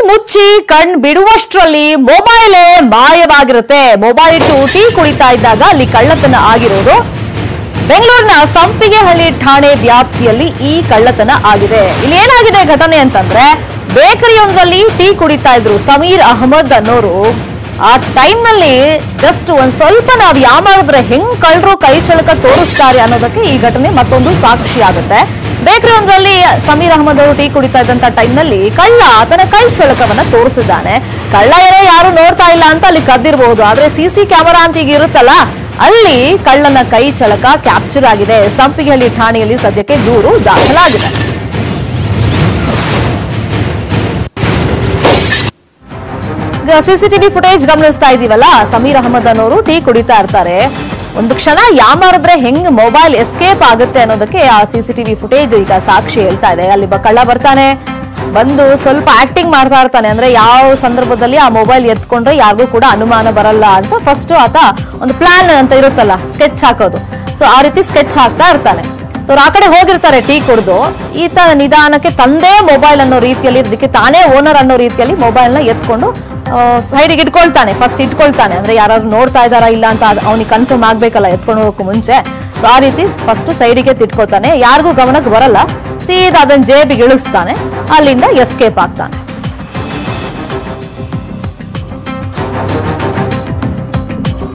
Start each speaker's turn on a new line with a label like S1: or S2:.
S1: ಮುಚ್ಚಿ ಕಣ್ ಬಿಡುವಷ್ಟರಲ್ಲಿ ಮೊಬೈಲೇ ಮಾಯವಾಗಿರುತ್ತೆ ಮೊಬೈಲ್ ಇಟ್ಟು ಟೀ ಕುಡಿತಾ ಇದ್ದಾಗ ಅಲ್ಲಿ ಕಳ್ಳತನ ಆಗಿರೋದು ಬೆಂಗಳೂರಿನ ಸಂಪಿಗೆಹಳ್ಳಿ ಠಾಣೆ ವ್ಯಾಪ್ತಿಯಲ್ಲಿ ಈ ಕಳ್ಳತನ ಆಗಿದೆ ಇಲ್ಲಿ ಏನಾಗಿದೆ ಘಟನೆ ಅಂತಂದ್ರೆ ಬೇಕರಿಯೊಂದರಲ್ಲಿ ಟೀ ಕುಡಿತಾ ಇದ್ರು ಸಮೀರ್ ಅಹಮದ್ ಅನ್ನೋರು ಆ ಟೈಮ್ ನಲ್ಲಿ ಜಸ್ಟ್ ಒಂದ್ ಸ್ವಲ್ಪ ನಾವ್ ಯಾಮಾಡಿದ್ರೆ ಹೆಂಗ್ ಕಳ್ಳರು ಕೈ ಚಳಕ ತೋರಿಸ್ತಾರೆ ಅನ್ನೋದಕ್ಕೆ ಈ ಘಟನೆ ಮತ್ತೊಂದು ಸಾಕ್ಷಿ ಆಗುತ್ತೆ ಬೇಕರಿ ಒಂದರಲ್ಲಿ ಸಮೀರ್ ಅಹಮದ್ ಅವರು ಟೀ ಕುಡಿತಾ ಇದ್ದಂತ ಟೈಮ್ ನಲ್ಲಿ ಕಳ್ಳ ತನ್ನ ಕೈ ಚಳಕವನ್ನ ತೋರಿಸಿದ್ದಾನೆ ಕಳ್ಳ ಏನೋ ಯಾರು ನೋಡ್ತಾ ಇಲ್ಲ ಅಂತ ಅಲ್ಲಿ ಕದ್ದಿರಬಹುದು ಆದ್ರೆ ಸಿಸಿ ಕ್ಯಾಮೆರಾ ಅಂತ ಈಗ ಇರುತ್ತಲ್ಲ ಅಲ್ಲಿ ಕಳ್ಳನ ಕೈ ಚಳಕ ಕ್ಯಾಪ್ಚರ್ ಆಗಿದೆ ಸಂಪಿಗೆಹಳ್ಳಿ ಠಾಣೆಯಲ್ಲಿ ಸದ್ಯಕ್ಕೆ ದೂರು ದಾಖಲಾಗಿದೆ ಈಗ ಸಿಸಿಟಿವಿ ಫುಟೇಜ್ ಗಮನಿಸ್ತಾ ಇದೀವಲ್ಲ ಸಮೀರ್ ಅಹಮದ್ ಅನ್ನೋರು ಟೀ ಕುಡಿತಾ ಇರ್ತಾರೆ ಒಂದು ಕ್ಷಣ ಯಾಮಾರಿದ್ರೆ ಹೆಂಗ್ ಮೊಬೈಲ್ ಎಸ್ಕೇಪ್ ಆಗುತ್ತೆ ಅನ್ನೋದಕ್ಕೆ ಆ ಸಿಸಿಟಿವಿ ಫುಟೇಜ್ ಈಗ ಸಾಕ್ಷಿ ಹೇಳ್ತಾ ಇದೆ ಅಲ್ಲಿ ಬ- ಕಳ್ಳ ಬರ್ತಾನೆ ಬಂದು ಸ್ವಲ್ಪ ಆಕ್ಟಿಂಗ್ ಮಾಡ್ತಾ ಇರ್ತಾನೆ ಅಂದ್ರೆ ಯಾವ ಸಂದರ್ಭದಲ್ಲಿ ಆ ಮೊಬೈಲ್ ಎತ್ಕೊಂಡ್ರೆ ಯಾರಿಗೂ ಕೂಡ ಅನುಮಾನ ಬರಲ್ಲ ಅಂತ ಫಸ್ಟ್ ಆತ ಒಂದು ಪ್ಲಾನ್ ಅಂತ ಇರುತ್ತಲ್ಲ ಸ್ಕೆಚ್ ಹಾಕೋದು ಸೊ ಆ ರೀತಿ ಸ್ಕೆಚ್ ಹಾಕ್ತಾ ಇರ್ತಾನೆ ಸೊ ಆ ಕಡೆ ಹೋಗಿರ್ತಾರೆ ಟೀ ಕುಡ್ದು ಈತ ನಿಧಾನಕ್ಕೆ ತಂದೆ ಮೊಬೈಲ್ ಅನ್ನೋ ರೀತಿಯಲ್ಲಿ ಇದಕ್ಕೆ ತಾನೇ ಓನರ್ ಅನ್ನೋ ರೀತಿಯಲ್ಲಿ ಮೊಬೈಲ್ ನ ಎತ್ಕೊಂಡು ಸೈಡಿಗೆ ಇಟ್ಕೊಳ್ತಾನೆ ಫಸ್ಟ್ ಇಟ್ಕೊಳ್ತಾನೆ ಅಂದ್ರೆ ಯಾರು ನೋಡ್ತಾ ಇದಾರಾ ಇಲ್ಲ ಅಂತ ಅವನಿಗೆ ಕನ್ಫರ್ಮ್ ಆಗ್ಬೇಕಲ್ಲ ಎತ್ಕೊಂಡು ಹೋಗೋಕೆ ಮುಂಚೆ ಸೊ ಆ ರೀತಿ ಫಸ್ಟ್ ಸೈಡಿಗೆ ತಿಟ್ಕೋತಾನೆ ಯಾರಿಗೂ ಗಮನಕ್ಕೆ ಬರಲ್ಲ ಸೀದಾ ಅದನ್ನ ಜೇಬಿಗೆ ಇಳಿಸ್ತಾನೆ ಅಲ್ಲಿಂದ ಎಸ್ಕೇಪ್ ಆಗ್ತಾನೆ